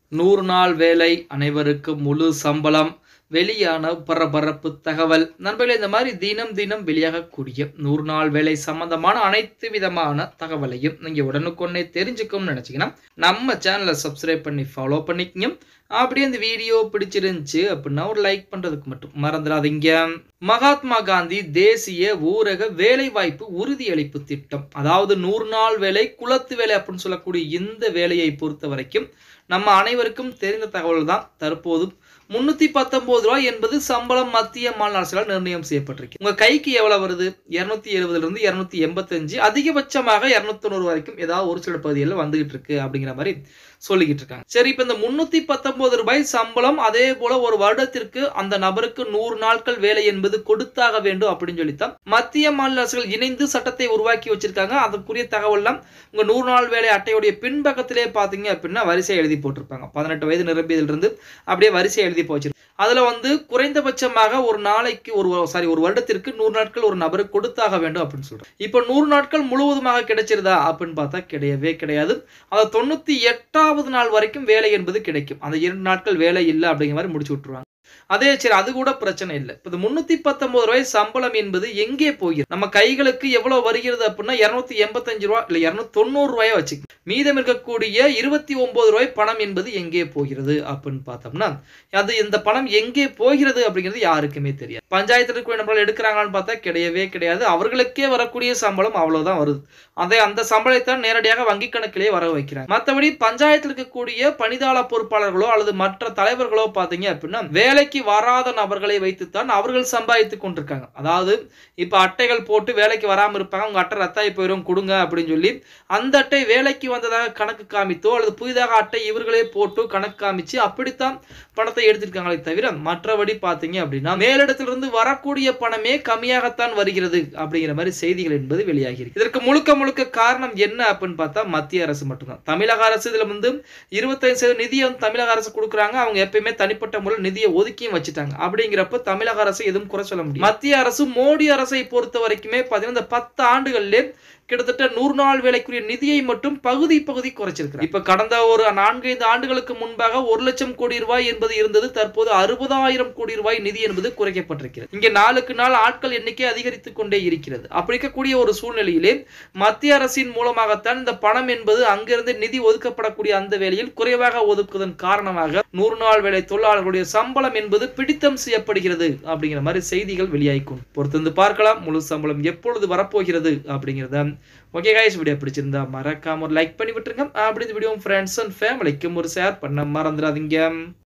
நூறு நாள் வேலை அனைவருக்கும் முழு சம்பளம் வெளியான பரபரப்பு தகவல் நண்பர்களே இந்த மாதிரி தினம் தினம் வெளியாகக்கூடிய நூறு நாள் வேலை சம்பந்தமான அனைத்து விதமான தகவலையும் நீங்க உடனுக்குடனே தெரிஞ்சுக்கணும்னு நினைச்சீங்கன்னா நம்ம சேனலை சப்ஸ்கிரைப் பண்ணி ஃபாலோ பண்ணிக்கங்க அப்படியே இந்த வீடியோ பிடிச்சிருந்துச்சு அப்படின்னா ஒரு லைக் பண்றதுக்கு மட்டும் மறந்துடாதீங்க மகாத்மா காந்தி தேசிய ஊரக வேலைவாய்ப்பு உறுதியளிப்பு திட்டம் அதாவது நூறு நாள் வேலை குலத்து வேலை அப்படின்னு சொல்லக்கூடிய இந்த வேலையை பொறுத்த வரைக்கும் நம்ம அனைவருக்கும் தெரிந்த தகவல் தான் தற்போது முன்னூத்தி பத்தொன்பது ரூபாய் என்பது சம்பளம் மத்திய மாநில அரசால் நிர்ணயம் செய்யப்பட்டிருக்கு உங்க கைக்கு எவ்வளவு வருது இருநூத்தி எழுபதுல இருந்து இருநூத்தி எண்பத்தஞ்சு அதிகபட்சமாக இருநூத்தி தொண்ணூறு வரைக்கும் ஏதாவது ஒரு சில பகுதிகளில் வந்துகிட்டு இருக்கு அப்படிங்கிற மாதிரி சொல்லிக்கிட்டு இருக்காங்க சரி இப்ப இந்த முன்னூத்தி பத்தொன்பது ரூபாய் சம்பளம் அதே போல ஒரு வருடத்திற்கு அந்த நபருக்கு நூறு நாட்கள் வேலை என்பது கொடுத்தாக வேண்டும் அப்படின்னு சொல்லித்தான் மத்திய மாநில அரசுகள் இணைந்து சட்டத்தை உருவாக்கி வச்சிருக்காங்க அதற்குரிய தகவல்லாம் உங்க நூறு நாள் வேலை அட்டையுடைய பின்பக்கத்திலே பாத்தீங்க அப்படின்னா வரிசை எழுதி போட்டிருப்பாங்க பதினெட்டு வயது நிரம்பியதிலிருந்து அப்படியே வரிசை எழுதி போச்சு அதுல வந்து குறைந்தபட்சமாக ஒரு நாளைக்கு ஒரு சாரி ஒரு வருடத்திற்கு நூறு நாட்கள் ஒரு நபருக்கு கொடுத்தாக வேண்டும் அப்படின்னு சொல்றோம் இப்போ நூறு நாட்கள் முழுவதுமாக கிடைச்சிருதா அப்படின்னு பார்த்தா கிடையவே கிடையாது அது தொண்ணூத்தி எட்டாவது நாள் வரைக்கும் வேலை என்பது கிடைக்கும் அந்த இரண்டு நாட்கள் வேலை இல்லை அப்படிங்கிற மாதிரி முடிச்சு விட்டுருவாங்க அதே சரி அது கூட பிரச்சனை இல்லை இப்போ முன்னூத்தி பத்தொன்பது ரூபாய் சம்பளம் என்பது எங்கே போகிறது நம்ம கைகளுக்கு எவ்வளவு வருகிறது அப்படின்னா இருநூத்தி எண்பத்தஞ்சு ரூபாய் இல்ல இருநூத்தி தொண்ணூறு ரூபாயை வச்சு மீதம் இருக்கக்கூடிய இருபத்தி ஒன்பது ரூபாய் பணம் என்பது எங்கே போகிறது அப்படின்னு பார்த்தோம்னா அது இந்த பணம் எங்கே போகிறது அப்படிங்கிறது யாருக்குமே தெரியாது பஞ்சாயத்துல இருக்க நம்மளால எடுக்கிறாங்கன்னு பார்த்தா கிடையவே கிடையாது அவர்களுக்கே வரக்கூடிய சம்பளம் அவ்வளவுதான் வருது அதை அந்த சம்பளத்தை நேரடியாக வங்கி கணக்கிலே வர வைக்கிறாங்க மற்றபடி பஞ்சாயத்தில் இருக்கக்கூடிய பணிதாள பொறுப்பாளர்களோ அல்லது மற்ற தலைவர்களோ பார்த்தீங்க அப்படின்னா வேலைக்கு வராத நபர்களை வைத்துத்தான் அவர்கள் சம்பாதித்துக் கொண்டிருக்காங்க அதாவது இப்ப அட்டைகள் போட்டு வேலைக்கு வராம இருப்பாங்க உங்க அட்டை ரத்தாய் போயிடும் கொடுங்க அப்படின்னு சொல்லி அந்த அட்டை வேலைக்கு வந்ததாக கணக்கு காமித்தோ அல்லது புதிதாக அட்டை இவர்களே போட்டு கணக்கு காமிச்சு அப்படித்தான் பணத்தை எடுத்திருக்காங்களே தவிர மற்றபடி பாத்தீங்க அப்படின்னா மேலிடத்திலிருந்து வரக்கூடிய பணமே கம்மியாகத்தான் வருகிறது அப்படிங்கிற மாதிரி செய்திகள் என்பது வெளியாகி இருக்கு இதற்கு முழுக்க முழுக்க காரணம் என்ன அப்படின்னு பார்த்தா மத்திய அரசு மட்டும்தான் தமிழக அரசு இதுல வந்து இருபத்தைந்து சதவீத நிதியை வந்து தமிழக அரசு கொடுக்குறாங்க அவங்க எப்பயுமே தனிப்பட்ட முறையில் நிதியை ஒதுக்கியும் வச்சுட்டாங்க அப்படிங்கிறப்ப தமிழக அரசு எதுவும் குறை சொல்ல முடியும் மத்திய அரசு மோடி அரசை பொறுத்த வரைக்குமே பாத்தீங்கன்னா இந்த பத்து ஆண்டுகளிலே கிட்டத்தட்ட நூறு நாள் வேலைக்குரிய நிதியை மட்டும் பகுதி பகுதி குறைச்சிருக்கிறார் இப்ப கடந்த ஒரு நான்கைந்து ஆண்டுகளுக்கு முன்பாக ஒரு லட்சம் கோடி ரூபாய் என்பது இருந்தது தற்போது அறுபதாயிரம் கோடி ரூபாய் நிதி என்பது குறைக்கப்பட்டிருக்கிறது இங்க நாளுக்கு நாள் ஆட்கள் எண்ணிக்கை அதிகரித்துக் கொண்டே இருக்கிறது அப்படி இருக்கக்கூடிய ஒரு சூழ்நிலையிலே மத்திய அரசின் மூலமாகத்தான் இந்த பணம் என்பது அங்கிருந்து நிதி ஒதுக்கப்படக்கூடிய அந்த வேலையில் குறைவாக ஒதுக்குவதன் காரணமாக நூறு நாள் வேலை தொழிலாளர்களுடைய சம்பளம் என்பது பிடித்தம் செய்யப்படுகிறது அப்படிங்கிற மாதிரி செய்திகள் வெளியாகிக்கும் பொறுத்திருந்து பார்க்கலாம் முழு சம்பளம் எப்பொழுது வரப்போகிறது அப்படிங்கிறத ஓகே கைஸ் வீடியோ பிடிச்சிருந்தா மறக்காம ஒரு லைக் பண்ணி விட்டுருங்க அப்படி இந்த வீடியோ ஃப்ரெண்ட்ஸ் அண்ட் ஃபேமிலிக்கும் ஒரு ஷேர் பண்ண மறந்துடாதீங்க